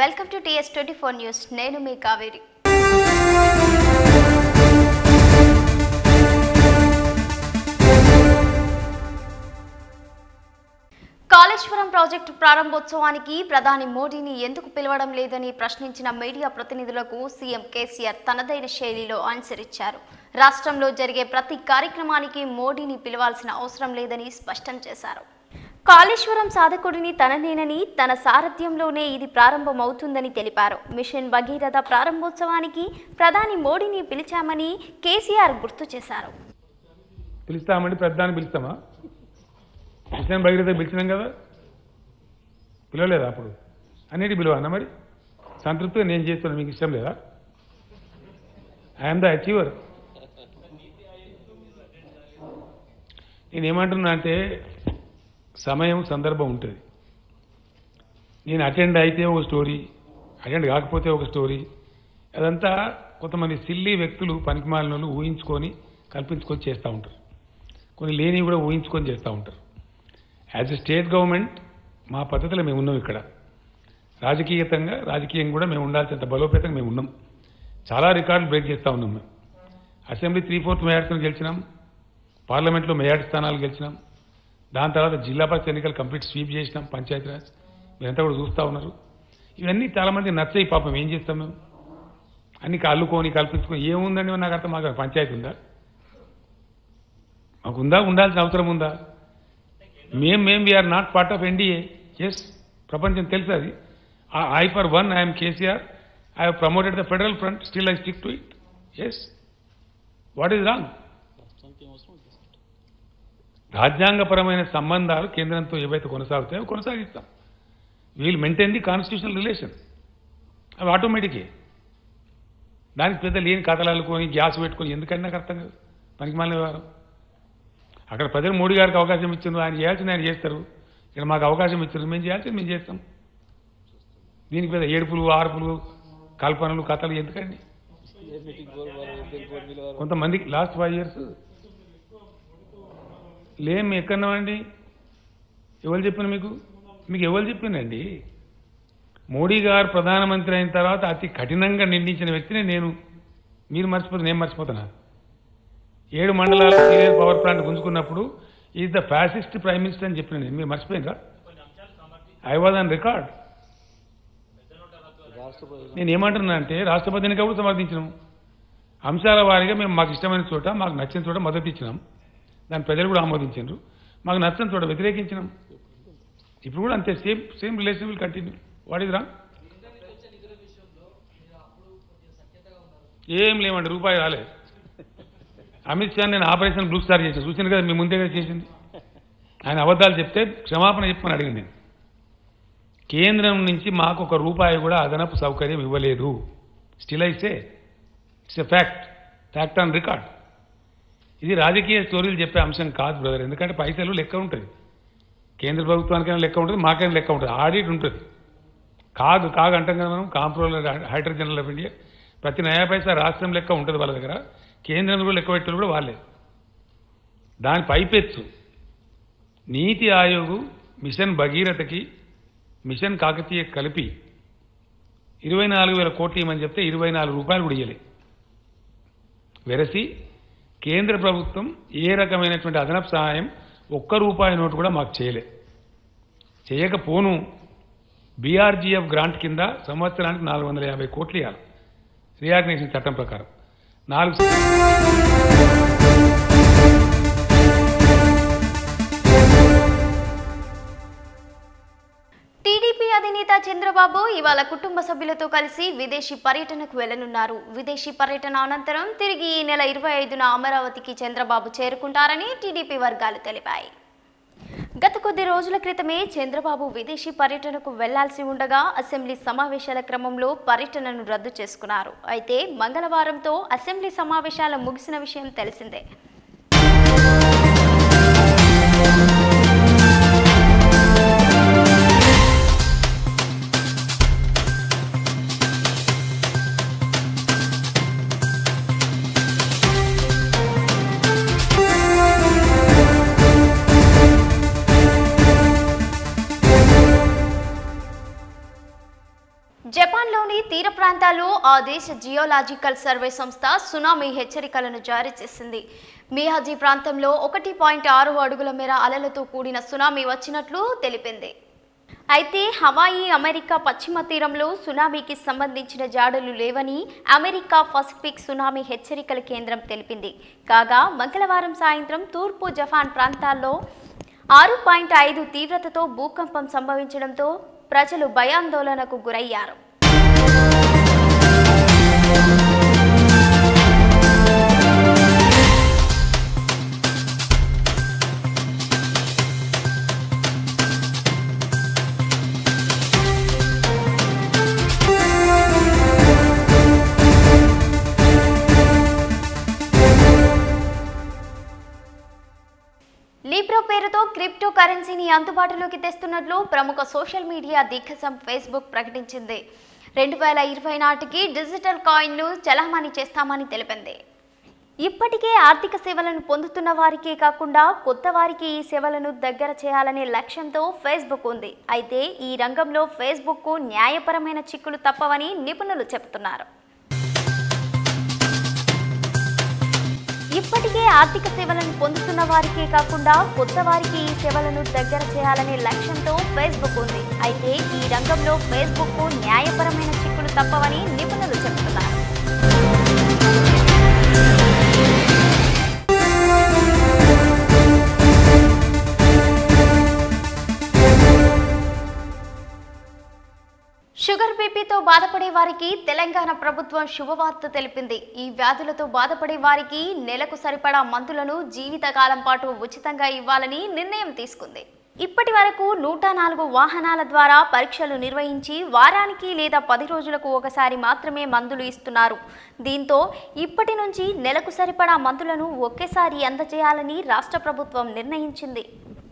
welcome to TS twenty four news నేను మీ Kaveri Kaleshwaram project ప్రారంభోత్సవానికి ప్రధాని మోడీని ఎందుకు పిలవడం లేదని ప్రశ్నించిన మీడియా ప్రతినిధులకు సీఎం కేసీఆర్ తనదైన శైలిలో ఆన్సర్ ఇచ్చారు రాష్ట్రంలో జరిగే ప్రతి కార్యక్రమానికి మోడీని పిలవాల్సిన అవసరం లేదని స్పష్టం చేశారు కాళేశ్వరం సాధకుడిని తననేనని తన సారథ్యంలోనే ఇది ప్రారంభమవుతుందని తెలిపారు మిషన్ భగీరథ ప్రారంభోత్సవానికి ప్రధాని మోడీని పిలిచామని కేసీఆర్ గుర్తు చేశారు పిలుస్తామండి పెద్దాన్ని పిలుస్తామా మిషన్ భగీరథ పిలిచినాం కదా పిలవలేదా అప్పుడు అన్నిటి పిలువన్నా మరి సంతృప్తిగా నేను చేస్తున్నాను మీకు ఇష్టం లేదా ఐఎమ్ ద అచీవర్ నేను ఏమంటున్నా అంటే సమయం సందర్భం ఉంటుంది నేను అటెండ్ అయితే ఒక స్టోరీ అటెండ్ కాకపోతే ఒక స్టోరీ అదంతా కొంతమంది సిల్లీ వ్యక్తులు పనికిమాలిన వాళ్ళు ఊహించుకొని కల్పించుకొని చేస్తూ ఉంటారు కొన్ని లేని కూడా ఊహించుకొని చేస్తూ ఉంటారు యాజ్ ఎ స్టేట్ గవర్నమెంట్ మా పద్ధతిలో మేము ఉన్నాం ఇక్కడ రాజకీయతంగా రాజకీయం కూడా మేము ఉండాల్సినంత బలోపేతంగా మేము ఉన్నాం చాలా రికార్డులు బ్రేక్ చేస్తూ ఉన్నాం మేము అసెంబ్లీ త్రీ ఫోర్త్ మేయార్స్ని గెలిచినాం పార్లమెంట్లో మేయార్డ్ స్థానాలు గెలిచినాం దాని తర్వాత జిల్లా పరిషత్ ఎన్నికలు కంప్లీట్ స్వీప్ చేసినాం పంచాయతీరాజ్ మీరంతా కూడా చూస్తూ ఉన్నారు ఇవన్నీ చాలా మంది నచ్చాయి పాపం ఏం చేస్తాం మేము అన్ని కల్లుకొని కల్పించుకొని ఏముందండి నాకు అర్థం మాకు పంచాయతీ ఉందా మాకు ఉందా ఉండాల్సిన అవసరం ఉందా మేం మేం we're not part of NDA yes ప్రపంచం తెలుసు అది I for one I'm KCR I have promoted the federal front still I stick to it yes what is wrong రాజ్యాంగపరమైన సంబంధాలు కేంద్రంతో ఏవైతే కొనసాగుతాయో కొనసాగిస్తాం we'll maintain the constitutional relation అవి ఆటోమేటికే దానికి పెద్ద లేని కథలు అల్లుకొని గ్యాస్ పెట్టుకొని ఎందుకని నాకు అర్థం కాదు పనికి మాలిన వ్యవహారం అక్కడ ప్రజలు మోడీ గారికి అవకాశం ఇచ్చిండ్రు ఆయన చేయాల్సింది ఆయన చేస్తారు ఇక్కడ మాకు అవకాశం ఇచ్చారు మేము చేయాల్సింది మేము చేస్తాం దీనికి పెద్ద ఏడుపులు ఆర్పులు కల్పనలు కథలు ఎందుకండి కొంతమందికి లాస్ట్ ఫైవ్ ఇయర్స్ లేం ఎక్కడన్నామండి ఎవరు చెప్పిన మీకు మీకు ఎవరు చెప్పిందండి మోడీ గారు ప్రధానమంత్రి అయిన తర్వాత అతి కఠినంగా నిందించిన వ్యక్తిని నేను మీరు మర్చిపోతే నేను మర్చిపోతున్నా ఏడు మండలాల సీరియర్ పవర్ ప్లాంట్ గుంజుకున్నప్పుడు is the fascist prime minister అని చెప్పిన నేను మీరు మర్చిపోయిందా ఐ వాజ్ ఆన్ రికార్డ్ నేను ఏమంటున్నా అంటే రాష్ట్రపతి ఎన్నిక కూడా సమర్థించినాం అంశాల వారీగా మేము మాకు ఇష్టమైన చోట మాకు నచ్చిన చోట మద్దతు ఇచ్చినాం దాన్ని ప్రజలు కూడా ఆమోదించారు మాకు నచ్చని చోట వ్యతిరేకించినాం ఇప్పుడు కూడా అంతే same same relation will continue what is wrong ఏం లేవండి రూపాయి రాలేదు అమిత్ షా నేను ఆపరేషన్ బ్లూ స్టార్ చేశాను చూసాను కదా మీ ముందే కదా చేసింది ఆయన అబద్ధాలు చెప్తే క్షమాపణ చెప్పమని అడిగింది నేను కేంద్రం నుంచి మాకు ఒక రూపాయి కూడా అదనపు సౌకర్యం ఇవ్వలేదు స్టిల్ అయితే it's a fact fact on record ఇది రాజకీయ స్టోరీలు చెప్పే అంశం కాదు బ్రదర్ ఎందుకంటే పైసలు లెక్క ఉంటుంది కేంద్ర ప్రభుత్వానికైనా లెక్క ఉంటుంది మాకైనా లెక్క ఉంటుంది ఆడిట్ ఉంటుంది కాదు కాగు అంటాం కదా మనం కాంప్రోలర్ హైడ్రోజన్ జనరల్ ఆఫ్ ఇండియా ప్రతి నయా పైసా రాష్ట్రం లెక్క ఉంటుంది వాళ్ళ దగ్గర కేంద్రం కూడా లెక్క పెట్టారు కూడా వాళ్ళే దాని పైపెచ్చు నీతి ఆయోగ్ మిషన్ భగీరథకి మిషన్ కాకతీయ కలిపి ఇరవై నాలుగు వేల కోట్లు ఇవ్వమని చెప్తే ఇరవై నాలుగు రూపాయలు కూడా ఇయ్యలే వెరసి కేంద్ర ప్రభుత్వం ఏ రకమైనటువంటి అదనపు సహాయం ఒక్క రూపాయి నోటు కూడా మాకు చేయలే చేయకపోను బీఆర్జీఎఫ్ గ్రాంట్ కింద సంవత్సరానికి నాలుగు వందల యాభై కోట్లు ఇవ్వాలి రియాగ్నేషన్ చట్టం ప్రకారం నాలుగు టీడీపీ అధినేత చంద్రబాబు ఇవాళ కుటుంబ సభ్యులతో కలిసి విదేశీ పర్యటనకు వెళ్లనున్నారు విదేశీ పర్యటన అనంతరం తిరిగి ఈ నెల ఇరవై ఐదున అమరావతికి చంద్రబాబు చేరుకుంటారని టీడీపీ వర్గాలు తెలిపాయి గత కొద్ది రోజుల క్రితమే చంద్రబాబు విదేశీ పర్యటనకు వెళ్లాల్సి ఉండగా అసెంబ్లీ సమావేశాల క్రమంలో పర్యటనను రద్దు చేసుకున్నారు అయితే మంగళవారంతో అసెంబ్లీ సమావేశాలు ముగిసిన విషయం తెలిసిందే తీర ప్రాంతాల్లో ఆ దేశ జియోలాజికల్ సర్వే సంస్థ సునామీ హెచ్చరికలను జారీ చేసింది మియాజీ ప్రాంతంలో ఒకటి పాయింట్ ఆరు అడుగుల మేర అలలతో కూడిన సునామీ వచ్చినట్లు తెలిపింది అయితే హవాయి అమెరికా పశ్చిమ తీరంలో సునామీకి సంబంధించిన జాడలు లేవని అమెరికా పసిఫిక్ సునామీ హెచ్చరికల కేంద్రం తెలిపింది కాగా మంగళవారం సాయంత్రం తూర్పు జపాన్ ప్రాంతాల్లో ఆరు పాయింట్ ఐదు తీవ్రతతో భూకంపం సంభవించడంతో ప్రజలు భయాందోళనకు గురయ్యారు లీబ్రో పేరుతో క్రిప్టో కరెన్సీని అందుబాటులోకి తెస్తున్నట్లు ప్రముఖ సోషల్ మీడియా దిగ్గజం ఫేస్బుక్ ప్రకటించింది రెండు వేల ఇరవై నాటికి డిజిటల్ కాయిన్ను చలామణి చేస్తామని తెలిపింది ఇప్పటికే ఆర్థిక సేవలను పొందుతున్న వారికే కాకుండా కొత్త వారికి ఈ సేవలను దగ్గర చేయాలనే లక్ష్యంతో ఫేస్బుక్ ఉంది అయితే ఈ రంగంలో ఫేస్బుక్కు న్యాయపరమైన చిక్కులు తప్పవని నిపుణులు చెబుతున్నారు ఇప్పటికే ఆర్థిక సేవలను పొందుతున్న వారికే కాకుండా కొత్త వారికి ఈ సేవలను దగ్గర చేయాలనే లక్ష్యంతో ఫేస్బుక్ ఉంది అయితే ఈ రంగంలో ఫేస్బుక్ న్యాయపరమైన చిక్కులు తప్పవని నిపుణులు చెబుతున్నారు షుగర్ బీపీతో బాధపడే వారికి తెలంగాణ ప్రభుత్వం శుభవార్త తెలిపింది ఈ వ్యాధులతో బాధపడే వారికి నెలకు సరిపడా మందులను జీవితకాలం పాటు ఉచితంగా ఇవ్వాలని నిర్ణయం తీసుకుంది ఇప్పటి వరకు నూట నాలుగు వాహనాల ద్వారా పరీక్షలు నిర్వహించి వారానికి లేదా పది రోజులకు ఒకసారి మాత్రమే మందులు ఇస్తున్నారు దీంతో ఇప్పటి నుంచి నెలకు సరిపడా మందులను ఒకేసారి అందజేయాలని రాష్ట్ర ప్రభుత్వం నిర్ణయించింది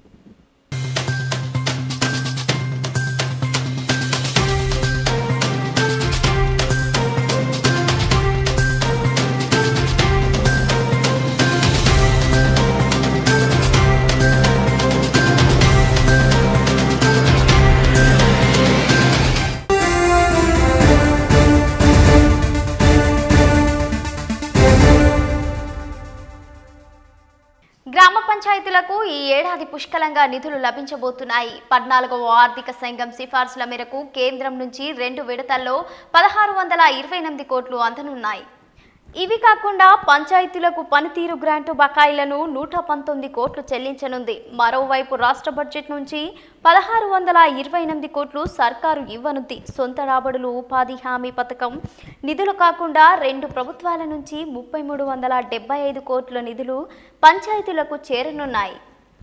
గ్రామ పంచాయతీలకు ఈ ఏడాది పుష్కలంగా నిధులు లభించబోతున్నాయి పద్నాలుగవ ఆర్థిక సంఘం సిఫార్సుల మేరకు కేంద్రం నుంచి రెండు విడతల్లో పదహారు వందల ఇరవై ఎనిమిది కోట్లు అందనున్నాయి ఇవి కాకుండా పంచాయతీలకు పనితీరు గ్రాంటు బకాయిలను నూట పంతొమ్మిది కోట్లు చెల్లించనుంది మరోవైపు రాష్ట్ర బడ్జెట్ నుంచి పదహారు వందల ఇరవై ఎనిమిది కోట్లు సర్కారు ఇవ్వనుంది సొంత రాబడులు ఉపాధి హామీ పథకం నిధులు కాకుండా రెండు ప్రభుత్వాల నుంచి ముప్పై మూడు వందల డెబ్బై ఐదు కోట్ల నిధులు పంచాయతీలకు చేరనున్నాయి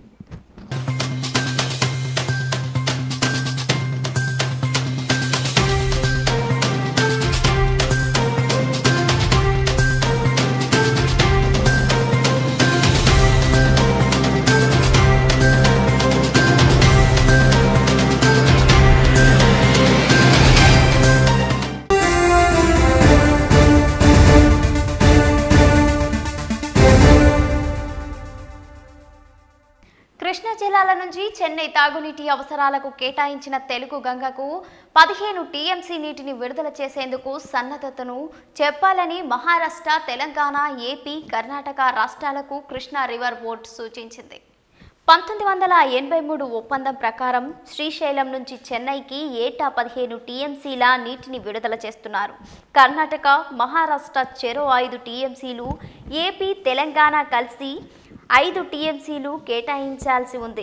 కృష్ణా జిల్లాల నుంచి చెన్నై తాగునీటి అవసరాలకు కేటాయించిన తెలుగు గంగకు పదిహేను టీఎంసీ నీటిని విడుదల చేసేందుకు సన్నద్ధతను చెప్పాలని మహారాష్ట్ర తెలంగాణ ఏపీ కర్ణాటక రాష్ట్రాలకు కృష్ణా రివర్ బోర్డు సూచించింది పంతొమ్మిది వందల ఎనభై మూడు ఒప్పందం ప్రకారం శ్రీశైలం నుంచి చెన్నైకి ఏటా పదిహేను టీఎంసీల నీటిని విడుదల చేస్తున్నారు కర్ణాటక మహారాష్ట్ర చెరో ఐదు టీఎంసీలు ఏపీ తెలంగాణ కలిసి ఐదు టీఎంసీలు కేటాయించాల్సి ఉంది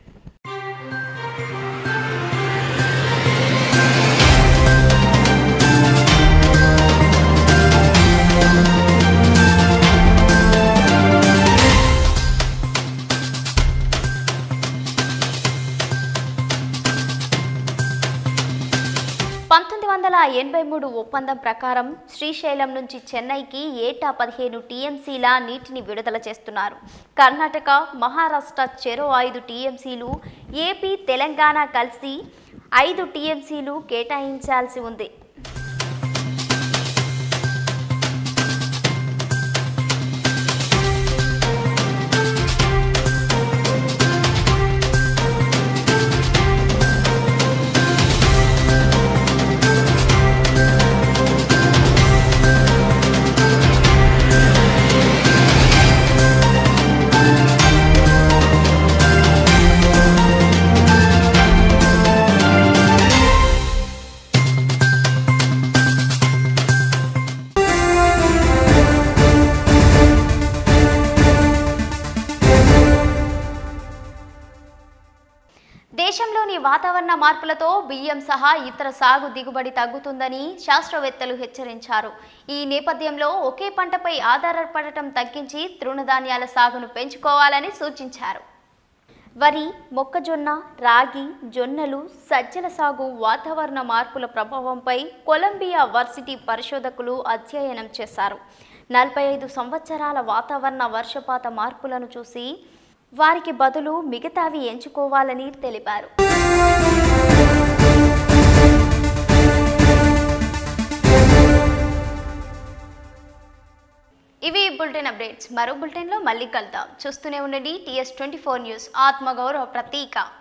పంతొమ్మిది వందల ఎనభై మూడు ఒప్పందం ప్రకారం శ్రీశైలం నుంచి చెన్నైకి ఏటా పదిహేను టీఎంసీల నీటిని విడుదల చేస్తున్నారు కర్ణాటక మహారాష్ట్ర చెరో ఐదు టీఎంసీలు ఏపీ తెలంగాణ కలిసి ఐదు టీఎంసీలు కేటాయించాల్సి ఉంది వాతావరణ మార్పులతో బియ్యం సహా ఇతర సాగు దిగుబడి తగ్గుతుందని శాస్త్రవేత్తలు హెచ్చరించారు ఈ నేపథ్యంలో ఒకే పంటపై ఆధారపడటం తగ్గించి తృణధాన్యాల సాగును పెంచుకోవాలని సూచించారు వరి మొక్కజొన్న రాగి జొన్నలు సజ్జల సాగు వాతావరణ మార్పుల ప్రభావంపై కొలంబియా వర్సిటీ పరిశోధకులు అధ్యయనం చేశారు నలభై ఐదు సంవత్సరాల వాతావరణ వర్షపాత మార్పులను చూసి వారికి బదులు మిగతావి ఎంచుకోవాలని తెలిపారు ఇవి బులెటిన్ అప్డేట్స్ మరో బులెటిన్లో మళ్ళీ కలుద్దాం చూస్తూనే ఉండండి టీఎస్ ట్వంటీ ఫోర్ న్యూస్ ఆత్మగౌరవ ప్రతీక